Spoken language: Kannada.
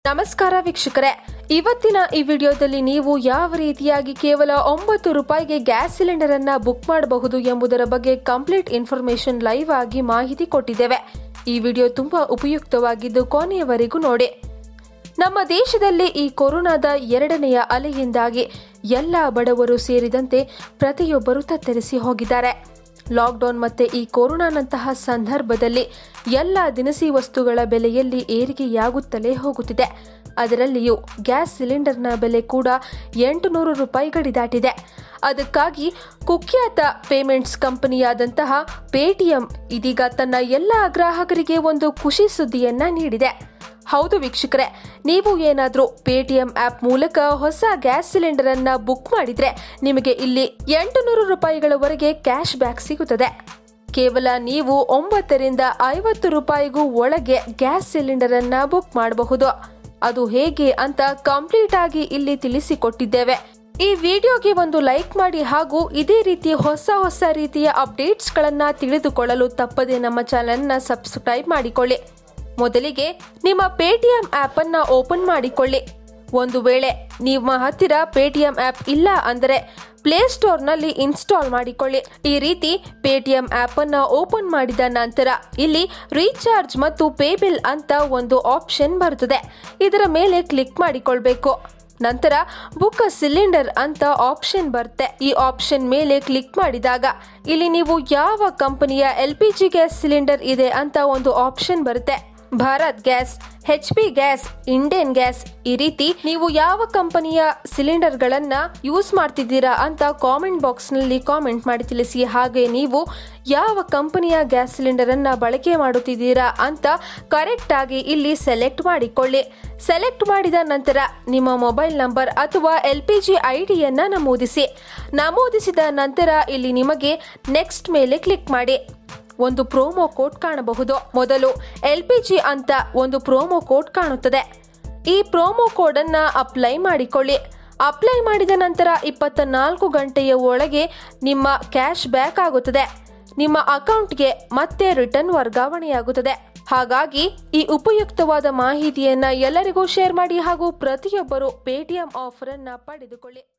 ನಮಸ್ಕಾರ ವೀಕ್ಷಕರೇ ಇವತ್ತಿನ ಈ ವಿಡಿಯೋದಲ್ಲಿ ನೀವು ಯಾವ ರೀತಿಯಾಗಿ ಕೇವಲ ಒಂಬತ್ತು ರೂಪಾಯಿಗೆ ಗ್ಯಾಸ್ ಸಿಲಿಂಡರ್ ಅನ್ನ ಬುಕ್ ಮಾಡಬಹುದು ಎಂಬುದರ ಬಗ್ಗೆ ಕಂಪ್ಲೀಟ್ ಇನ್ಫಾರ್ಮೇಶನ್ ಲೈವ್ ಆಗಿ ಮಾಹಿತಿ ಕೊಟ್ಟಿದ್ದೇವೆ ಈ ವಿಡಿಯೋ ತುಂಬಾ ಉಪಯುಕ್ತವಾಗಿದ್ದು ಕೊನೆಯವರೆಗೂ ನೋಡಿ ನಮ್ಮ ದೇಶದಲ್ಲಿ ಈ ಕೊರೋನಾದ ಎರಡನೆಯ ಅಲೆಯಿಂದಾಗಿ ಎಲ್ಲ ಬಡವರು ಸೇರಿದಂತೆ ಪ್ರತಿಯೊಬ್ಬರು ತತ್ತರಿಸಿ ಹೋಗಿದ್ದಾರೆ ಲಾಕ್ಡೌನ್ ಮತ್ತೆ ಈ ಕೊರೋನಾನಂತಹ ಸಂದರ್ಭದಲ್ಲಿ ಎಲ್ಲ ದಿನಸಿ ವಸ್ತುಗಳ ಬೆಲೆಯಲ್ಲಿ ಏರಿಕೆಯಾಗುತ್ತಲೇ ಹೋಗುತ್ತಿದೆ ಅದರಲ್ಲಿಯೂ ಗ್ಯಾಸ್ ಸಿಲಿಂಡರ್ನ ಬೆಲೆ ಕೂಡ ಎಂಟು ನೂರು ರೂಪಾಯಿ ಗಡಿ ದಾಟಿದೆ ಅದಕ್ಕಾಗಿ ಕುಖ್ಯಾತ ಪೇಮೆಂಟ್ಸ್ ಕಂಪನಿಯಾದಂತಹ ಪೇಟಿಎಂ ಇದೀಗ ತನ್ನ ಎಲ್ಲ ಗ್ರಾಹಕರಿಗೆ ಒಂದು ಖುಷಿ ಸುದ್ದಿಯನ್ನ ನೀಡಿದೆ ಹೌದು ವೀಕ್ಷಕರೇ ನೀವು ಏನಾದರೂ ಪೇಟಿಎಂ ಆಪ್ ಮೂಲಕ ಹೊಸ ಗ್ಯಾಸ್ ಸಿಲಿಂಡರ್ ಅನ್ನ ಬುಕ್ ಮಾಡಿದ್ರೆ ನಿಮಗೆ ಇಲ್ಲಿ ಎಂಟು ನೂರು ರೂಪಾಯಿಗಳವರೆಗೆ ಕ್ಯಾಶ್ ಬ್ಯಾಕ್ ಸಿಗುತ್ತದೆ ಕೇವಲ ನೀವು ಒಂಬತ್ತರಿಂದ ಐವತ್ತು ರೂಪಾಯಿಗೂ ಒಳಗೆ ಗ್ಯಾಸ್ ಸಿಲಿಂಡರ್ ಅನ್ನ ಬುಕ್ ಮಾಡಬಹುದು ಅದು ಹೇಗೆ ಅಂತ ಕಂಪ್ಲೀಟ್ ಆಗಿ ಇಲ್ಲಿ ತಿಳಿಸಿಕೊಟ್ಟಿದ್ದೇವೆ ಈ ವಿಡಿಯೋಗೆ ಒಂದು ಲೈಕ್ ಮಾಡಿ ಹಾಗೂ ಇದೇ ರೀತಿ ಹೊಸ ಹೊಸ ರೀತಿಯ ಅಪ್ಡೇಟ್ಸ್ ಗಳನ್ನ ತಿಳಿದುಕೊಳ್ಳಲು ತಪ್ಪದೆ ನಮ್ಮ ಚಾನೆಲ್ ನ ಸಬ್ಸ್ಕ್ರೈಬ್ ಮಾಡಿಕೊಳ್ಳಿ ಮೊದಲಿಗೆ ನಿಮ್ಮ ಪೇಟಿಎಂ ಆಪ್ ಅನ್ನ ಓಪನ್ ಮಾಡಿಕೊಳ್ಳಿ ಒಂದು ವೇಳೆ ನಿಮ್ಮ ಹತ್ತಿರ ಪೇಟಿಎಂ ಆಪ್ ಇಲ್ಲ ಅಂದರೆ ಪ್ಲೇಸ್ಟೋರ್ನಲ್ಲಿ ಇನ್ಸ್ಟಾಲ್ ಮಾಡಿಕೊಳ್ಳಿ ಈ ರೀತಿ ಪೇಟಿಎಂ ಆಪ್ ಅನ್ನ ಓಪನ್ ಮಾಡಿದ ನಂತರ ಇಲ್ಲಿ ರೀಚಾರ್ಜ್ ಮತ್ತು ಪೇ ಬಿಲ್ ಅಂತ ಒಂದು ಆಪ್ಷನ್ ಬರುತ್ತದೆ ಇದರ ಮೇಲೆ ಕ್ಲಿಕ್ ಮಾಡಿಕೊಳ್ಬೇಕು ನಂತರ ಬುಕ್ ಸಿಲಿಂಡರ್ ಅಂತ ಆಪ್ಷನ್ ಬರುತ್ತೆ ಈ ಆಪ್ಷನ್ ಮೇಲೆ ಕ್ಲಿಕ್ ಮಾಡಿದಾಗ ಇಲ್ಲಿ ನೀವು ಯಾವ ಕಂಪನಿಯ L P G gas cylinder ಇದೆ ಅಂತ ಒಂದು ಆಪ್ಷನ್ ಬರುತ್ತೆ Bharat gas H P gas Indian gas ಈ ರೀತಿ ನೀವು ಯಾವ ಕಂಪನಿಯ ಸಿಲಿಂಡರ್ ಗಳನ್ನ ಯೂಸ್ ಮಾಡ್ತಿದ್ದೀರಾ ಅಂತ ಕಾಮೆಂಟ್ ಬಾಕ್ಸ್ ನಲ್ಲಿ ಕಾಮೆಂಟ್ ಮಾಡಿ ತಿಳಿಸಿ ಹಾಗೆ ನೀವು ಯಾವ ಕಂಪನಿಯ ಗ್ಯಾಸ್ ಸಿಲಿಂಡರ್ ಅನ್ನ ಬಳಕೆ ಮಾಡುತ್ತಿದ್ದೀರಾ ಅಂತ ಕರೆಕ್ಟ್ ಆಗಿ ಇಲ್ಲಿ ಸೆಲೆಕ್ಟ್ ಮಾಡಿಕೊಳ್ಳಿ ಸೆಲೆಕ್ಟ್ ಮಾಡಿದ ನಂತರ ನಿಮ್ಮ ಮೊಬೈಲ್ ನಂಬರ್ ಅಥವಾ ಎಲ್ ಪಿ ಜಿ ಐ ಡಿಯನ್ನ ನಮೂದಿಸಿ ನಮೂದಿಸಿದ ನಂತರ ಇಲ್ಲಿ ನಿಮಗೆ ನೆಕ್ಸ್ಟ್ ಮೇಲೆ ಕ್ಲಿಕ್ ಮಾಡಿ ಒಂದು ಪ್ರೋಮೋ ಕೋಡ್ ಕಾಣಬಹುದು ಮೊದಲು ಎಲ್ ಪಿ ಜಿ ಅಂತ ಒಂದು ಪ್ರೋಮೋ ಕೋಡ್ ಕಾಣುತ್ತದೆ ಈ ಪ್ರೋಮೋ ಕೋಡ್ ಅನ್ನ ಅಪ್ಲೈ ಮಾಡಿಕೊಳ್ಳಿ ಅಪ್ಲೈ ಮಾಡಿದ ನಂತರ ಇಪ್ಪತ್ತ ನಾಲ್ಕು ಗಂಟೆಯ ಒಳಗೆ ನಿಮ್ಮ ಕ್ಯಾಶ್ ಬ್ಯಾಕ್ ಆಗುತ್ತದೆ ನಿಮ್ಮ ಅಕೌಂಟ್ಗೆ ಮತ್ತೆ ರಿಟರ್ನ್ ವರ್ಗಾವಣೆಯಾಗುತ್ತದೆ ಹಾಗಾಗಿ ಈ ಉಪಯುಕ್ತವಾದ ಮಾಹಿತಿಯನ್ನ ಎಲ್ಲರಿಗೂ ಶೇರ್ ಮಾಡಿ ಹಾಗೂ ಪ್ರತಿಯೊಬ್ಬರು ಪೇಟಿಎಂ ಆಫರ್ ಅನ್ನ ಪಡೆದುಕೊಳ್ಳಿ